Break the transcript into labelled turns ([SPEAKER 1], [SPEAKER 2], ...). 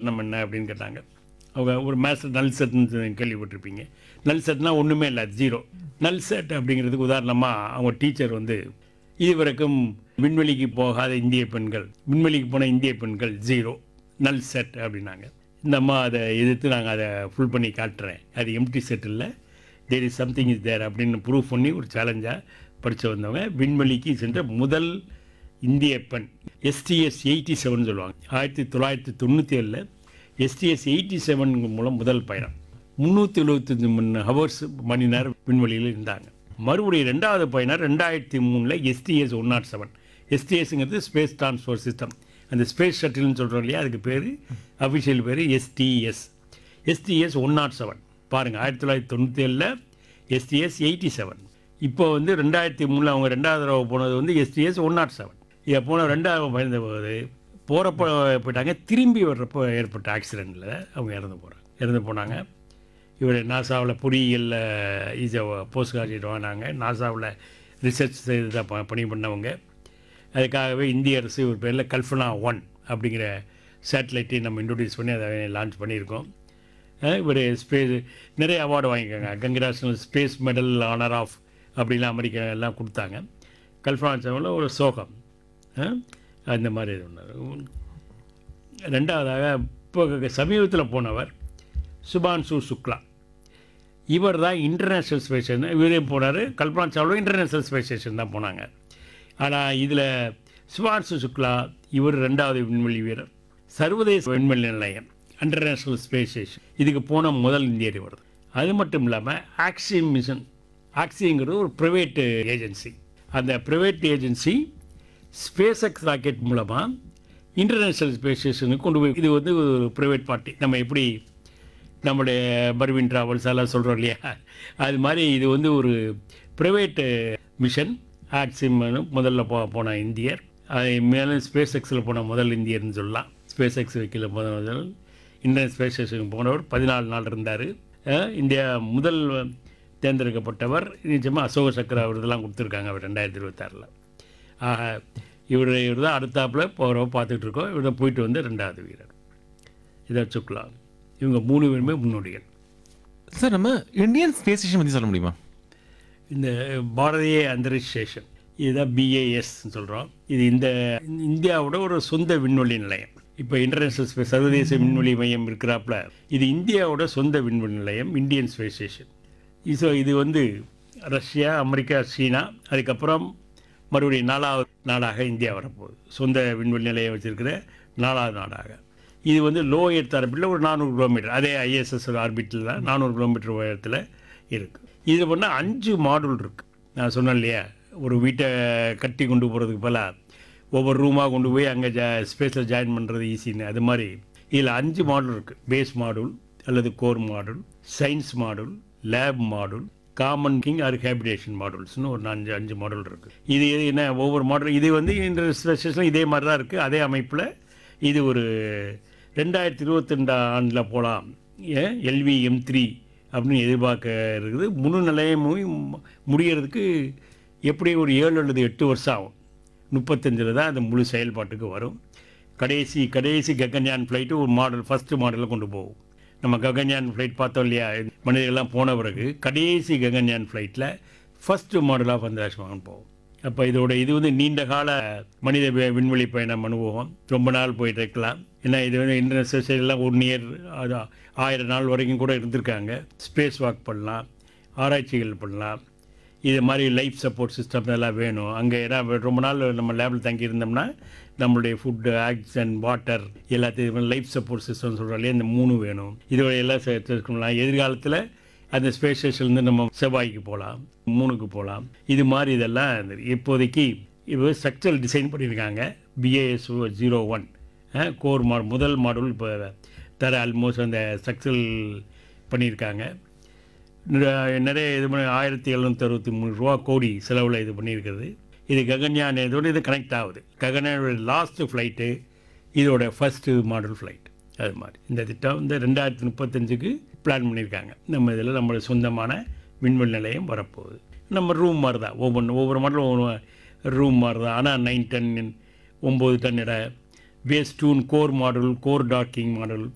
[SPEAKER 1] காரணம் என்ன அப்படின்னு கேட்டாங்க அவங்க ஒரு மேஸ்டர் நல் செட்னு கேள்விப்பட்டிருப்பீங்க நல் செட்னா ஒன்றுமே இல்லை ஜீரோ நல் செட் அப்படிங்கிறதுக்கு உதாரணமாக அவங்க டீச்சர் வந்து இதுவரைக்கும் விண்வெளிக்கு போகாத இந்திய பெண்கள் விண்வெளிக்கு போன இந்திய பெண்கள் ஜீரோ நல் செட் அப்படின்னாங்க இந்த அம்மா அதை எதிர்த்து நாங்கள் அதை ஃபுல் பண்ணி காட்டுறேன் அது எம்டி செட் இல்லை there is something is there அப்படின்னு ப்ரூவ் பண்ணி ஒரு சேலஞ்சாக படித்து வந்தவங்க விண்வெளிக்கு சென்ற முதல் இந்திய பெண் எஸ்டிஎஸ் எயிட்டி செவன் சொல்லுவாங்க ஆயிரத்தி தொள்ளாயிரத்தி தொண்ணூற்றி ஏழில் எஸ்டிஎஸ் எயிட்டி செவன் மூலம் முதல் பயணம் முந்நூற்றி எழுபத்தஞ்சு மணி ஹவர்ஸ் மணி நேரம் விண்வெளியில் இருந்தாங்க மறுபடியும் ரெண்டாவது பயணம் ரெண்டாயிரத்தி மூணில் எஸ்டிஎஸ் ஒன் நாட் செவன் எஸ்டிஎஸ்ங்கிறது ஸ்பேஸ் டிரான்ஸ்போர்ட் சிஸ்டம் அந்த ஸ்பேஸ் ஷட்டில்னு சொல்கிறோம் இல்லையா அதுக்கு பேர் அஃபிஷியல் பேர் STS STS one nought seven பாருங்கள் ஆயிரத்தி தொள்ளாயிரத்தி தொண்ணூற்றி ஏழில் எஸ்டிஎஸ் எயிட்டி செவன் இப்போ வந்து ரெண்டாயிரத்தி மூணில் அவங்க ரெண்டாவது தடவை போனது வந்து எஸ்டிஎஸ் ஒன் நாட் செவன் இதை போன ரெண்டாவது பயந்த போது போகிறப்போ போயிட்டாங்க திரும்பி வர்றப்போ ஏற்பட்ட ஆக்சிடெண்ட்டில் அவங்க இறந்து போகிறாங்க இறந்து போனாங்க இவர் நாசாவில் பொறியியலில் ஈஸ போஸ்ட் கிராஜுவேட் வாங்கினாங்க நாசாவில் ரிசர்ச் செய்து தான் ப- பணி பண்ணவங்க அதுக்காகவே இந்திய அரசு ஒரு பேரில் கல்பனா ஒன் அப்படிங்கிற சேட்டலைட்டையும் நம்ம இன்ட்ரடியூஸ் பண்ணி அதை லான்ச் பண்ணியிருக்கோம் அஹ் இவர் ஸ்பேஸ் நிறைய அவார்டு வாங்கிக்கோங்க congressional space medal honour of அப்படிலாம் அமெரிக்கா எல்லாம் கொடுத்தாங்க கல்பனா சாவில் ஒரு சோகம் அஹ் அந்த மாதிரி இது ஒன்று ரெண்டாவதாக இப்போ சமீபத்தில் போனவர் சுபான்சு சுக்லா இவர் தான் இன்டர்நேஷ்னல் ஸ்பேஸ் ஸ்டேஷன் இவரே போனார் Kalpana Chawla international space station தான் போனாங்க ஆனால் இதில் சுபான்சு சுக்லா இவர் ரெண்டாவது விண்வெளி வீரர் சர்வதேச விண்வெளி நிலையம் இன்டர்நேஷ்னல் ஸ்பேஸ் ஸ்டேஷன் இதுக்கு போன முதல் இந்தியர் இவர் அது மட்டும் இல்லாமல் ஆக்சி மிஷன் ஆக்சிங்கிறது ஒரு ப்ரைவேட் ஏஜென்சி அந்த private agency SpaceX rocket மூலமாக இன்டர்நேஷ்னல் ஸ்பேஸ் ஸ்டேஷனுக்கு கொண்டு போய் இது வந்து ஒரு ப்ரைவேட் பார்ட்டி நம்ம எப்படி நம்முடைய பர்வின் ட்ராவல்ஸ் எல்லாம் சொல்கிறோம் இல்லையா அது மாதிரி இது வந்து ஒரு ப்ரைவேட்டு மிஷன் ஆக்சிமனு முதல்ல போ போன இந்தியர் அது மேலும் ஸ்பேஸ் எக்ஸில் போன முதல் இந்தியர்னு சொல்லலாம் ஸ்பேஸ் எக்ஸ் வைக்கல முதல் முதல் இந்தியன் ஸ்பேஸ் ஸ்டேஷனுக்கு போனவர் பதினாலு நாள் இருந்தார் இந்தியா முதல் தேர்ந்தெடுக்கப்பட்டவர் நிச்சயமாக அசோக சக்கர விருதெல்லாம் கொடுத்துருக்காங்க அவர் ரெண்டாயிரத்தி இருபத்தாறில் ஆக இவர் இவர் தான் அடுத்தாப்பில் போகிறவ பார்த்துட்டு இருக்கோம் இவர் தான் போயிட்டு வந்து ரெண்டாவது வீரர் இதை வச்சுக்கலாம் இவங்க மூணு பேருமே முன்னோடிகள்
[SPEAKER 2] சார் நம்ம இந்தியன் ஸ்பேஸ் ஸ்டேஷன் பற்றி சொல்ல முடியுமா
[SPEAKER 1] இந்த பாரதிய அந்தரிக்ஷ் ஸ்டேஷன் இதுதான் பிஏஎஸ் சொல்கிறோம் இது இந்த இந்தியாவோட ஒரு சொந்த விண்வெளி நிலையம் இப்போ இன்டர்நேஷ்னல் ஸ்பேஸ் சர்வதேச விண்வெளி மையம் இருக்கிறாப்புல இது இந்தியாவோட சொந்த விண்வெளி நிலையம் இந்தியன் ஸ்பேஸ் ஸ்டேஷன் ஸோ இது வந்து ரஷ்யா அமெரிக்கா சீனா அதுக்கப்புறம் மறுபடியும் நாலாவது நாடாக இந்தியா வரப்போகுது சொந்த விண்வெளி நிலையம் வச்சிருக்கிற நாலாவது நாடாக இது வந்து லோ எர்த் ஆர்பிட்டில் ஒரு நானூறு கிலோமீட்டர் அதே ஐஎஸ்எஸ் ஆர்பிட்டில் தான் நானூறு கிலோமீட்டர் உயரத்தில் இருக்குது இதில் பண்ணால் அஞ்சு மாடுல் இருக்குது நான் சொன்னேன் இல்லையா ஒரு வீட்டை கட்டி கொண்டு போகிறதுக்கு பதிலாக ஒவ்வொரு ரூமாக கொண்டு போய் அங்கே ஜா ஸ்பேஸில் ஜாயின் பண்ணுறது ஈஸின்னு அது மாதிரி இதில் அஞ்சு மாடல் இருக்குது பேஸ் மாடுல் அல்லது core module science module lab module common king or habitation மாடல்ஸ்னு ஒரு அஞ்சு அஞ்சு மாடல் இருக்குது இது இது என்ன ஒவ்வொரு மாடல் இது வந்து இந்த ஸ்பெஷலில் இதே மாதிரி தான் இருக்குது அதே அமைப்பில் இது ஒரு ரெண்டாயிரத்தி இருபத்தி ஆண்டில் போகலாம் எல்வி எம் த்ரீ அப்படின்னு எதிர்பார்க்க இருக்குது முழு நிலையமும் முடியறதுக்கு எப்படி ஒரு ஏழு அல்லது எட்டு வருஷம் ஆகும் முப்பத்தஞ்சில் தான் அந்த முழு செயல்பாட்டுக்கு வரும் கடைசி கடைசி ககன்யான் ஃப்ளைட்டு ஒரு மாடல் ஃபஸ்ட்டு மாடலில் கொண்டு போகும் நம்ம ககன்யான் ஃப்ளைட் பார்த்தோம் இல்லையா மனிதர்கள்லாம் போன பிறகு கடைசி ககன்யான் ஃப்ளைட்டில் ஃபஸ்ட்டு மாடல் ஆஃப் அந்த போகும் அப்போ இதோட இது வந்து நீண்ட கால மனித வி- விண்வெளி பயணம் அனுபவம் ரொம்ப நாள் போயிட்டு இருக்கலாம் ஏன்னா இது வந்து இன்டர்நேஷனல் எல்லாம் ஒன் இயர் அது ஆயிரம் நாள் வரைக்கும் கூட இருந்திருக்காங்க ஸ்பேஸ் வாக் பண்ணலாம் ஆராய்ச்சிகள் பண்ணலாம் இது மாதிரி லைஃப் சப்போர்ட் சிஸ்டம் எல்லாம் வேணும் அங்கே ஏன்னா ரொம்ப நாள் நம்ம லேபில் தங்கி இருந்தோம்னா நம்மளுடைய ஃபுட்டு ஆக்சிஜன் வாட்டர் எல்லாத்தையும் லைஃப் சப்போர்ட் சிஸ்டம் சொல்கிறோம் இல்லையா இந்த மூணு வேணும் இதோட எல்லாம் சேர்த்துக்கலாம் எதிர்காலத்தில் அந்த ஸ்பேஸ் ஸ்டேஷன்லேருந்து நம்ம செவ்வாய்க்கு போகலாம் மூணுக்கு போகலாம் இது மாதிரி இதெல்லாம் இந்த இப்போதைக்கு இப்போ ஸ்ட்ரக்சரல் டிசைன் பண்ணியிருக்காங்க பிஏஎஸ் ஜீரோ ஒன் கோர் மா முதல் மாடல் இப்போ தர ஆல்மோஸ்ட் அந்த ஸ்ட்ரக்சரல் பண்ணியிருக்காங்க நிற- நிறைய இது பண்ணி ஆயிரத்தி எழுநூற்றி அறுபத்தி மூணு ரூபா கோடி செலவில் இது பண்ணியிருக்கிறது இது ககன்யான் இதோட இது கனெக்ட் ஆகுது ககன்யானோட லாஸ்ட்டு ஃப்ளைட்டு இதோட ஃபஸ்ட்டு மாடல் ஃப்ளைட் அது மாதிரி இந்த திட்டம் இந்த ரெண்டாயிரத்தி முப்பத்தஞ்சுக்கு பிளான் பண்ணியிருக்காங்க நம்ம இதில் நம்மளோட சொந்தமான விண்வெளி நிலையம் வரப்போகுது நம்ம ரூம் மாதிரி தான் ஒவ்வொன்று ஒவ்வொரு மாடலும் ஒவ்வொரு ரூம் மாதிரி தான் ஆனால் நைன் டன் ஒம்பது டன் இட பேஸ் டூன் core model core docking model